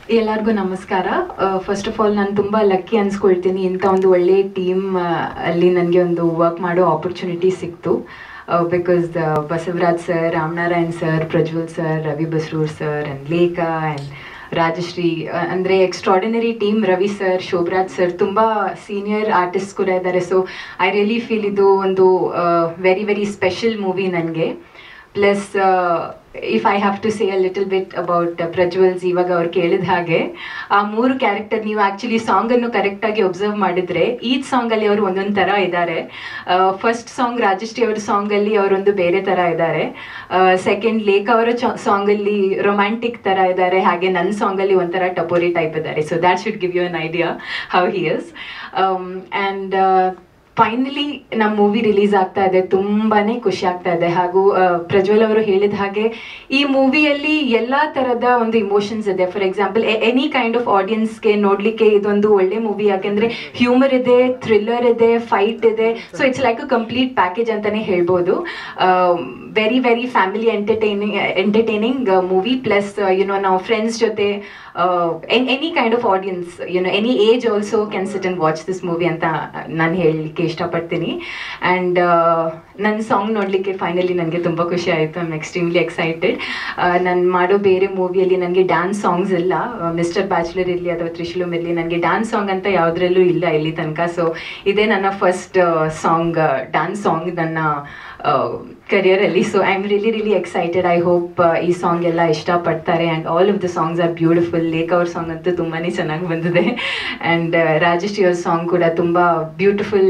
ಎಲ್ಲರಿಗೂ ನಮಸ್ಕಾರ first of all ನಾನು ತುಂಬ ಲಕ್ಕಿ ಅನ್ಸ್ಕೊಳ್ತೀನಿ ಇಂಥ ಒಂದು ಒಳ್ಳೆ ಟೀಮ್ ಅಲ್ಲಿ ನನಗೆ ಒಂದು ವರ್ಕ್ ಮಾಡೋ ಆಪರ್ಚುನಿಟಿ ಸಿಕ್ತು because Basavaraj sir Ramanarayan sir Prajwal sir Ravi Basrur sir and Lekha and Rajashree uh, ಅಂದ್ರೆ extraordinary team Ravi sir Shobharaj sir ತುಂಬಾ ಸೀನಿಯರ್ ಆರ್ಟಿಸ್ಟ್ ಕೂಡ ಇದ್ದಾರೆ ಸೊ ಐ ರಿಯಲಿ ಫೀಲ್ ಇದು ಒಂದು ವೆರಿ ವೆರಿ ಸ್ಪೆಷಲ್ ಮೂವಿ ನನಗೆ plus if I have to say a little bit about Prajwal's ಇವಾಗ ಅವ್ರು ಕೇಳಿದ ಹಾಗೆ ಆ ಮೂರು ಕ್ಯಾರೆಕ್ಟರ್ ನೀವು ಆಕ್ಚುಲಿ ಸಾಂಗ್ ಅನ್ನು ಕರೆಕ್ಟ್ ಆಗಿ ಒಬ್ಸರ್ವ್ ಮಾಡಿದ್ರೆ ಈಚ್ ಸಾಂಗ್ ಅಲ್ಲಿ ಅವರು ಒಂದೊಂದು ತರ ಇದ್ದಾರೆ ಫಸ್ಟ್ ಸಾಂಗ್ ರಾಜಶ್ರೀ ಅವರ ಸಾಂಗ್ ಅಲ್ಲಿ ಅವರೊಂದು ಬೇರೆ ತರ ಇದ್ದಾರೆ ಸೆಕೆಂಡ್ ಲೇಖ ಅವರ ಸಾಂಗ್ ಅಲ್ಲಿ ರೊಮ್ಯಾಂಟಿಕ್ ತರ ಇದ್ದಾರೆ ಹಾಗೆ ನನ್ನ ಸಾಂಗ್ ಅಲ್ಲಿ ಒಂಥರ ಟಪೋರಿ ಟೈಪ್ ಇದ್ದಾರೆ so that should give you an idea how he is and finally ನಮ್ಮ ಮೂವಿ ರಿಲೀಸ್ ಆಗ್ತಾ ಇದೆ ತುಂಬಾನೇ ಖುಷಿ ಆಗ್ತಾ ಇದೆ ಹಾಗೂ ಆ, ಪ್ರಜ್ವಲ್ ಅವರು ಹೇಳಿದ ಹಾಗೆ ಈ ಮೂವಿಯಲ್ಲಿ ಎಲ್ಲಾ ತರದ ಒಂದು ಇಮೋಷನ್ಸ್ ಇದೆ for example any kind of ಆಡಿಯನ್ಸ್ಗೆ ನೋಡ್ಲಿಕ್ಕೆ ಇದೊಂದು ಒಳ್ಳೆ ಮೂವಿ ಯಾಕೆಂದ್ರೆ ಹ್ಯೂಮರ್ ಇದೆ ಥ್ರಿಲ್ಲರ್ ಇದೆ ಫೈಟ್ ಇದೆ so it's like a complete package ಅಂತಾನೆ ಹೇಳ್ಬೋದು very very family entertaining entertaining movie plus you know ನಾವು ಫ್ರೆಂಡ್ಸ್ ಜೊತೆ any kind of audience you know any age also can sit and watch this movie ಅಂತ ನಾನು ಹೇಳಲಿಕ್ಕೆ ಇಷ್ಟಪಡ್ತೀನಿ ಆ್ಯಂಡ್ ನನ್ನ ಸಾಂಗ್ ನೋಡಲಿಕ್ಕೆ ಫೈನಲಿ ನನಗೆ ತುಂಬ ಖುಷಿ ಆಯಿತು ಐ ಆಮ್ ಎಕ್ಸ್ಟ್ರೀಮ್ಲಿ ಎಕ್ಸೈಟೆಡ್ ನಾನು ಮಾಡೋ ಬೇರೆ ಮೂವಿಯಲ್ಲಿ ನನಗೆ ಡ್ಯಾನ್ಸ್ ಸಾಂಗ್ಸ್ ಇಲ್ಲ ಮಿಸ್ಟರ್ ಬ್ಯಾಚುಲರ್ ಇರಲಿ ಅಥವಾ ತ್ರಿಶೂಲಮ್ ಇರಲಿ ನನಗೆ ಡ್ಯಾನ್ಸ್ ಸಾಂಗ್ ಅಂತ ಯಾವುದ್ರಲ್ಲೂ ಇಲ್ಲ ಇಲ್ಲಿ ತನಕ ಸೊ ಇದೇ ನನ್ನ ಫಸ್ಟ್ ಸಾಂಗ್ ಡ್ಯಾನ್ಸ್ ಸಾಂಗ್ ನನ್ನ ಕರಿಯರಲ್ಲಿ so I am really really excited I hope ಈ ಸಾಂಗ್ ಎಲ್ಲ ಇಷ್ಟಪಡ್ತಾರೆ and all of the songs are beautiful like ಅವ್ರ ಸಾಂಗ್ ಅಂತೂ ತುಂಬಾ ಚೆನ್ನಾಗಿ ಬಂದಿದೆ ಆ್ಯಂಡ್ ರಾಜಶ್ರೀ ಅವ್ರ ಸಾಂಗ್ ಕೂಡ ತುಂಬ ಬ್ಯೂಟಿಫುಲ್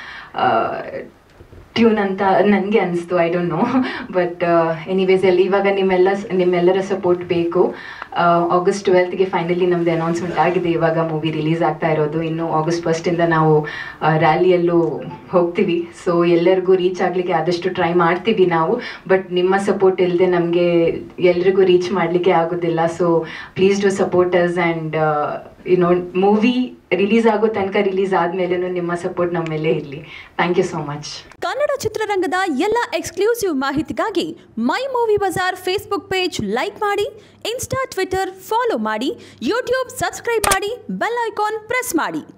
ಟ್ಯೂನ್ ಅಂತ ನನಗೆ ಅನಿಸ್ತು I don't know but anyways ಅಲ್ಲಿ ಇವಾಗ ನಿಮ್ಮೆಲ್ಲ ನಿಮ್ಮೆಲ್ಲರ ಸಪೋರ್ಟ್ ಬೇಕು ಆಗಸ್ಟ್ ಟ್ವೆಲ್ತ್ಗೆ ಫೈನಲಿ ನಮ್ದು ಅನೌನ್ಸ್ಮೆಂಟ್ ಆಗಿದೆ ಇವಾಗ ಮೂವಿ ರಿಲೀಸ್ ಆಗ್ತಾ ಇರೋದು ಇನ್ನು ಆಗಸ್ಟ್ ಫಸ್ಟಿಂದ ನಾವು ರ್ಯಾಲಿಯಲ್ಲೂ ಹೋಗ್ತೀವಿ ಸೊ ಎಲ್ಲರಿಗೂ ರೀಚ್ ಆಗಲಿಕ್ಕೆ ಆದಷ್ಟು ಟ್ರೈ ಮಾಡ್ತೀವಿ ನಾವು ಬಟ್ ನಿಮ್ಮ ಸಪೋರ್ಟ್ ಇಲ್ಲದೆ ನಮಗೆ ಎಲ್ರಿಗೂ ರೀಚ್ ಮಾಡಲಿಕ್ಕೆ ಆಗೋದಿಲ್ಲ so please do supporters and you know movie release ಆಗೋ ತನಕ ರಿಲೀಸ್ ಆದಮೇಲೆ ನಿಮ್ಮ ಸಪೋರ್ಟ್ ನಮ್ಮ ಮೇಲೆ ಇರಲಿ thank you so much Kannada ಚಿತ್ರರಂಗದ ಎಲ್ಲ ಎಕ್ಸ್ಕ್ಲೂಸಿವ್ ಮಾಹಿತಿಗಾಗಿ My Movie Bazaar Facebook page like ಮಾಡಿ ಇನ್ಸ್ಟಾ ಟ್ವಿಟರ್ ಫಾಲೋ ಮಾಡಿ ಯೂಟ್ಯೂಬ್ ಸಬ್ಸ್ಕ್ರೈಬ್ ಮಾಡಿ ಬೆಲ್ ಐಕಾನ್ ಪ್ರೆಸ್ ಮಾಡಿ